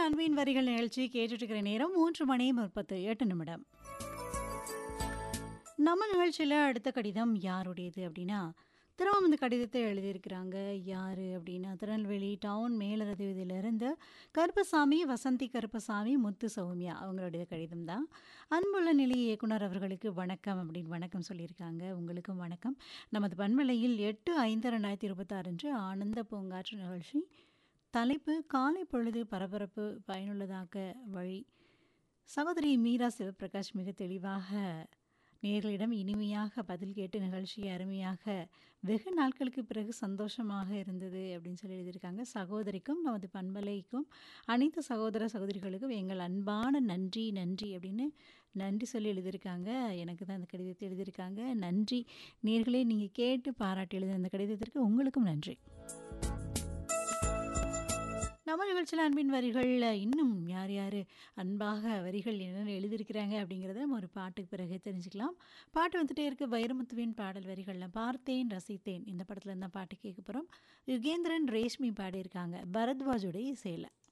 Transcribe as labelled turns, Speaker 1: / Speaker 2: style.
Speaker 1: அன்பின் வரிகள் நிகழ்ச்சி கேட்டுட்டு இருக்கிற நேரம் மூன்று மணி முப்பத்து எட்டு நிமிடம் நம்ம நிகழ்ச்சியில் அடுத்த கடிதம் யாருடையது அப்படின்னா திரும்ப இந்த கடிதத்தை எழுதியிருக்கிறாங்க யார் அப்படின்னா திருநெல்வேலி டவுன் மேலரதுவிதிலிருந்து கருப்பசாமி வசந்தி கருப்பசாமி முத்து சௌமியா அவங்களுடைய கடிதம் தான் அன்புள்ள நிலை இயக்குனர் அவர்களுக்கு வணக்கம் அப்படின்னு வணக்கம் சொல்லியிருக்காங்க உங்களுக்கும் வணக்கம் நமது பண்பலையில் எட்டு ஐந்து ரெண்டாயிரத்தி இருபத்தாறு அன்று ஆனந்த பூங்காற்று நிகழ்ச்சி தலைப்பு காலை பொழுது பரபரப்பு பயனுள்ளதாக்க வழி சகோதரி மீரா சிவபிரகாஷ் மிக தெளிவாக நேர்களிடம் இனிமையாக பதில் கேட்டு நிகழ்ச்சியை அருமையாக வெகு நாட்களுக்கு பிறகு சந்தோஷமாக இருந்தது அப்படின்னு சொல்லி எழுதியிருக்காங்க சகோதரிக்கும் நமது பண்பலைக்கும் அனைத்து சகோதர சகோதரிகளுக்கும் எங்கள் அன்பான நன்றி நன்றி அப்படின்னு நன்றி சொல்லி எழுதியிருக்காங்க எனக்கு தான் இந்த கடிதத்தை எழுதியிருக்காங்க நன்றி நேர்களே நீங்கள் கேட்டு பாராட்டி எழுதின இந்த கடிதத்திற்கு உங்களுக்கும் நன்றி நம்ம நிகழ்ச்சியில் அன்பின் வரிகள் இன்னும் யார் யார் அன்பாக வரிகள் என்னென்ன எழுதியிருக்கிறாங்க அப்படிங்கிறத நம்ம ஒரு பாட்டுக்கு பிறகு தெரிஞ்சுக்கலாம் பாட்டு வந்துட்டே இருக்க வைரமுத்துவின் பாடல் வரிகளில் பார்த்தேன் ரசித்தேன் இந்த படத்தில் இருந்தால் பாட்டு கேட்க போகிறோம் யுகேந்திரன் ரேஷ்மி பாடியிருக்காங்க பரத்வாஜுடைய இசையில்